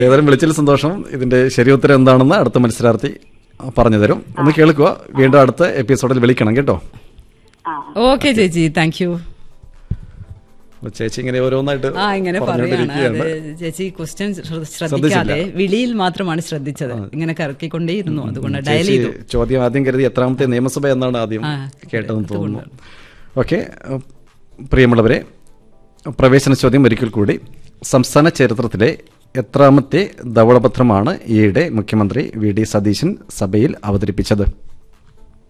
ഏതായാലും വിളിച്ചതിൽ സന്തോഷം ഇതിന്റെ ശരിയുത്തരം എന്താണെന്ന് അടുത്ത മത്സരാർത്ഥി പറഞ്ഞു തരും ഒന്ന് കേൾക്കുക വീണ്ടും അടുത്ത എപ്പിസോഡിൽ വിളിക്കണം കേട്ടോ ആ ഓക്കെ ചേച്ചി താങ്ക് യു അപ്പൊ ചേച്ചി ഇങ്ങനെ ഓരോന്നായിട്ട് ആ ഇങ്ങനെ പറയാണ് അത് പറഞ്ഞുകൊണ്ടിരിക്കുകയാണ്. ചേച്ചി ക്വസ്റ്റ്യൻ ശ്രദ്ധിക്കാതെ ശ്രദ്ധിച്ചില്ല. വിളിയിൽ മാത്രമാണ് ശ്രദ്ധിച്ചത് ഇങ്ങനെ കറക്കിക്കൊണ്ടേയിരുന്നു അതുകൊണ്ട് ഡയൽ ചേച്ചി ചെയ്തു ചോദ്യം ആദ്യം കരുതി എത്രാമത്തെ നിയമസഭ എന്നാണ് ആദ്യം ആ, കേട്ടതെന്ന് തോന്നുന്നു ഓക്കെ പ്രിയമുള്ളവരെ പ്രവേശന ചോദ്യം ഒരിക്കൽ കൂടി സംസ്ഥാന ചരിത്രത്തിലെ എത്രാമത്തെ ധവളപത്രമാണ് ഈയിടെ മുഖ്യമന്ത്രി വി ഡി സതീശൻ സഭയിൽ അവതരിപ്പിച്ചത്